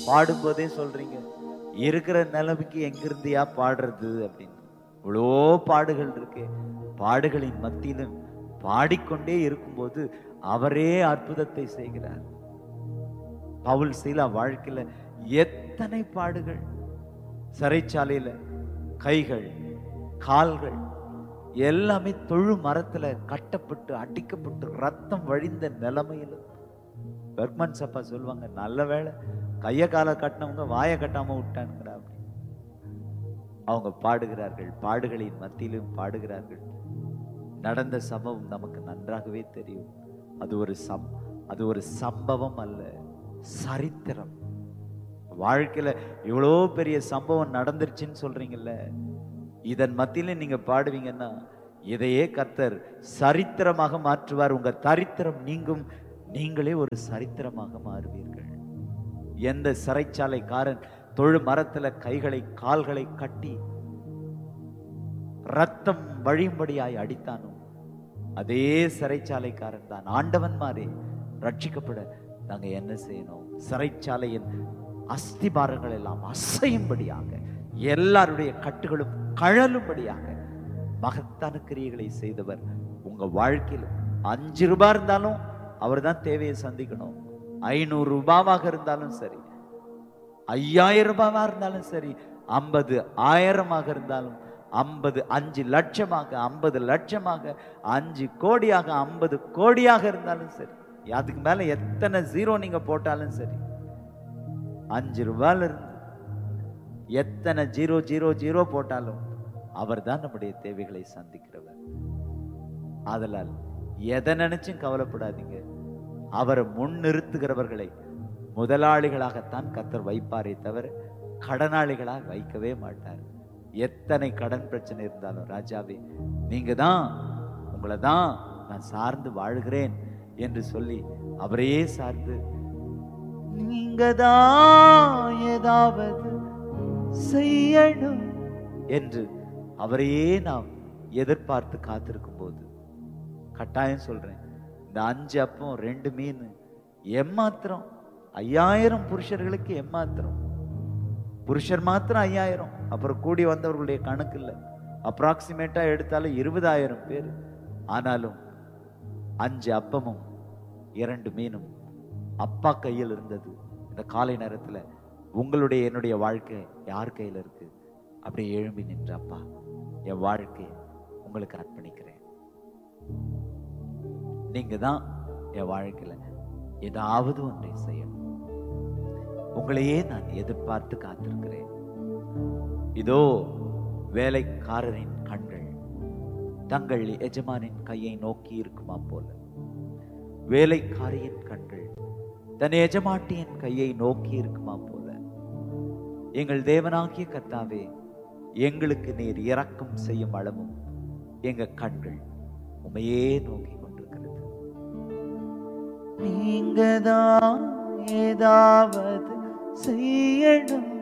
பாடும்போதே சொல்றீங்க இருக்கிற நிலைமைக்கு எங்கிருந்தியா பாடுறது அப்படின்னு இவ்வளோ பாடுகள் இருக்கு பாடுகளின் மத்தியிலும் பாடிக்கொண்டே இருக்கும்போது அவரே அற்புதத்தை செய்கிறார் பவுல் சீலா வாழ்க்கையில எத்தனை பாடுகள் சிறைச்சாலையில கைகள் கால்கள் எல்லாமே தொழு மரத்துல கட்டப்பட்டு அடிக்கப்பட்டு ரத்தம் வழிந்த நிலைமையிலும் பெர்க்மன் சப்பா சொல்லுவாங்க நல்ல வேளை கைய காலை கட்டினவங்க வாயை கட்டாம விட்டானுங்கிறா அப்படி அவங்க பாடுகிறார்கள் பாடுகளின் மத்தியிலும் பாடுகிறார்கள் நடந்த சம்பவம் நமக்கு நன்றாகவே தெரியும் அது ஒரு சம் அது ஒரு சம்பவம் அல்ல சரித்திரம் வாழ்க்கையில இவ்வளோ பெரிய சம்பவம் நடந்துருச்சுன்னு சொல்றீங்கல்ல இதன் மத்தியில நீங்க பாடுவீங்கன்னா இதையே கர்த்தர் சரித்திரமாக மாற்றுவார் உங்க தரித்திரம் நீங்கும் நீங்களே ஒரு சரித்திரமாக மாறுவீர்கள் எந்த சிறைச்சாலைக்காரன் தொழு மரத்துல கைகளை கால்களை கட்டி ரத்தம் வழியும்படியாய் அடித்தானோ அதே சிறைச்சாலைக்காரன் தான் ஆண்டவன் மாறே ரட்சிக்கப்பட நாங்க என்ன செய்யணும் சிறைச்சாலையின் அஸ்திபாரங்கள் எல்லாம் அசையும்படியாக எல்லாருடைய கட்டுகளும் கழலும்படியாக மகத்தான கிரியைகளை செய்தவர் உங்க வாழ்க்கையில் அஞ்சு ரூபாய் இருந்தாலும் அவர் தான் தேவையை சந்திக்கணும் ஐநூறு ரூபாவாக இருந்தாலும் சரி ஐயாயிரம் ரூபாவா இருந்தாலும் சரி ஐம்பது ஆயிரமாக இருந்தாலும் ஐம்பது அஞ்சு லட்சமாக ஐம்பது லட்சமாக அஞ்சு கோடியாக ஐம்பது கோடியாக இருந்தாலும் சரி அதுக்கு மேல எத்தனை ஜீரோ நீங்க போட்டாலும் சரி அஞ்சு ரூபாயில இருந்து எத்தனை ஜீரோ ஜீரோ ஜீரோ போட்டாலும் அவர் தான் நம்முடைய தேவைகளை சந்திக்கிறவர் ஆதலால் எதை நினைச்சும் கவலைப்படாதீங்க அவரை முன்னிறுத்துகிறவர்களை முதலாளிகளாகத்தான் கத்தர் வைப்பாரே தவிர கடனாளிகளாக வைக்கவே மாட்டார் எத்தனை கடன் பிரச்சனை இருந்தாலும் ராஜாவே நீங்க தான் உங்களை தான் நான் சார்ந்து வாழ்கிறேன் என்று சொல்லி அவரையே சார்ந்து நீங்க தான் ஏதாவது செய்யணும் என்று அவரையே நாம் எதிர்பார்த்து காத்திருக்கும் போது கட்டாயம் சொல்றேன் இந்த அஞ்சு அப்பம் ரெண்டு மீன் எம்மாத்திரம் ஐயாயிரம் புருஷர்களுக்கு எம்மாத்திரம் புருஷர் மாத்திரம் ஐயாயிரம் அப்புறம் கூடி வந்தவர்களுடைய கணக்கு இல்லை அப்ராக்சிமேட்டா எடுத்தாலும் இருபதாயிரம் பேர் ஆனாலும் அஞ்சு அப்பமும் இரண்டு மீனும் அப்பா கையில் இருந்தது இந்த காலை நேரத்துல உங்களுடைய என்னுடைய வாழ்க்கை யார் கையில இருக்கு அப்படியே எழும்பி நின்ற அப்பா என் வாழ்க்கையை உங்களுக்கு அர்ப்பணிக்கிறேன் நீங்க தான் என் வாழ்க்கையில ஏதாவது ஒன்றை செய்யணும் உங்களையே நான் எதிர்பார்த்து காத்திருக்கிறேன் இதோ வேலைக்காரரின் கண்கள் தங்கள் எஜமானின் கையை நோக்கி இருக்குமா போல வேலைக்காரியின் கண்கள் தன் எஜமாட்டியின் கையை நோக்கி இருக்குமா போல எங்கள் தேவனாகிய கர்த்தாவே எங்களுக்கு நீர் இரக்கம் செய்யும் அளவும் எங்க கண்கள் உமையே நோக்கி கொண்டிருக்கிறது நீங்க தான் ஏதாவது செய்யணும்